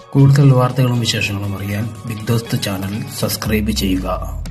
കൂടുതൽ വാർത്തകളും വിശേഷങ്ങളും അറിയാൻ ബിഗ് ദോസ്ത് ചാനൽ സബ്സ്ക്രൈബ് ചെയ്യുക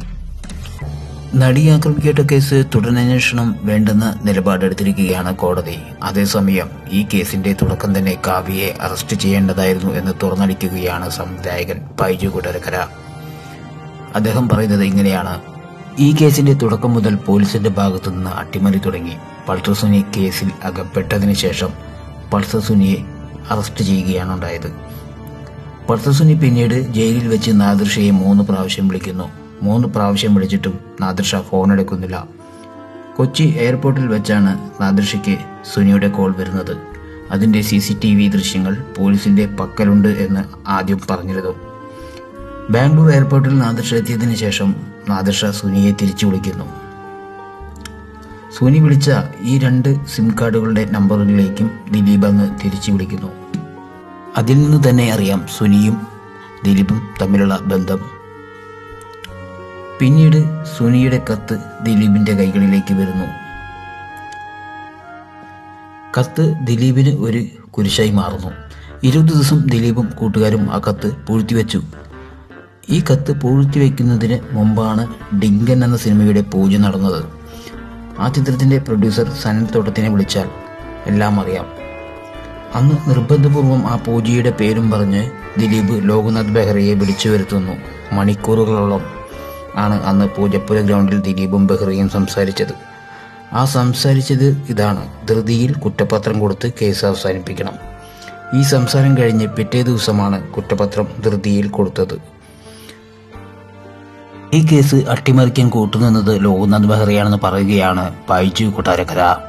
നടി ആക്രമിക്കേറ്റ കേസ് തുടരന്വേഷണം വേണ്ടെന്ന നിലപാടെടുത്തിരിക്കുകയാണ് കോടതി അതേസമയം ഈ കേസിന്റെ തുടക്കം തന്നെ കാവ്യയെ അറസ്റ്റ് ചെയ്യേണ്ടതായിരുന്നു എന്ന് തുറന്നടിക്കുകയാണ് സംവിധായകൻ ബൈജു കുടരക്കര അദ്ദേഹം പറയുന്നത് ഇങ്ങനെയാണ് ഈ കേസിന്റെ തുടക്കം മുതൽ പോലീസിന്റെ ഭാഗത്തുനിന്ന് അട്ടിമറി തുടങ്ങി പൾസർ സുനി കേസിൽ അകപ്പെട്ടതിന് ശേഷം പൾസർ സുനിയെ അറസ്റ്റ് ചെയ്യുകയാണ് ഉണ്ടായത് പൾസർ സുനി പിന്നീട് ജയിലിൽ വെച്ച് നാദിർഷയെ മൂന്ന് പ്രാവശ്യം വിളിക്കുന്നു മൂന്ന് പ്രാവശ്യം വിളിച്ചിട്ടും നാദിർഷ ഫോൺ എടുക്കുന്നില്ല കൊച്ചി എയർപോർട്ടിൽ വെച്ചാണ് നാദിർഷയ്ക്ക് സുനിയുടെ കോൾ വരുന്നത് അതിന്റെ സി സി ടി വി ദൃശ്യങ്ങൾ പോലീസിന്റെ പക്കലുണ്ട് എന്ന് ആദ്യം പറഞ്ഞിരുന്നു ബാംഗ്ലൂർ എയർപോർട്ടിൽ നാദിർഷ എത്തിയതിനു ശേഷം നാദിർഷ സുനിയെ തിരിച്ചു വിളിക്കുന്നു സുനി വിളിച്ച ഈ രണ്ട് സിം കാർഡുകളുടെ നമ്പറുകളിലേക്കും ദിലീപ് അന്ന് തിരിച്ചു വിളിക്കുന്നു അതിൽ നിന്ന് തന്നെ അറിയാം സുനിയും ദിലീപും തമ്മിലുള്ള ബന്ധം പിന്നീട് സുനിയുടെ കത്ത് ദിലീപിന്റെ കൈകളിലേക്ക് വരുന്നു കത്ത് ദിലീപിന് ഒരു കുരിശായി മാറുന്നു ഇരുപത് ദിവസം ദിലീപും കൂട്ടുകാരും ആ കത്ത് പൂഴ്ത്തിവെച്ചു ഈ കത്ത് പൂഴ്ത്തിവെക്കുന്നതിന് മുമ്പാണ് ഡിങ്കൻ എന്ന സിനിമയുടെ പൂജ നടന്നത് ആ ചിത്രത്തിന്റെ പ്രൊഡ്യൂസർ സനൽ തോട്ടത്തിനെ വിളിച്ചാൽ എല്ലാം അറിയാം അന്ന് നിർബന്ധപൂർവം ആ പൂജയുടെ പേരും പറഞ്ഞ് ദിലീപ് ലോക്നാഥ് ബെഹ്റയെ വിളിച്ചു വരുത്തുന്നു മണിക്കൂറുകളോളം ആണ് അന്ന് പൂജപ്പുര ഗ്രൗണ്ടിൽ ദിലീപും ബെഹ്റയും സംസാരിച്ചത് ആ സംസാരിച്ചത് ഇതാണ് ധൃതിയിൽ കുറ്റപത്രം കൊടുത്ത് കേസ് അവസാനിപ്പിക്കണം ഈ സംസാരം കഴിഞ്ഞ് പിറ്റേ ദിവസമാണ് കുറ്റപത്രം ധൃതിയിൽ കൊടുത്തത് ഈ കേസ് അട്ടിമറിക്കാൻ കൂട്ടുനിന്നത് ലോക്നാഥ് ബെഹ്റയാണെന്ന് പറയുകയാണ് ബൈജു കൊട്ടാരക്കര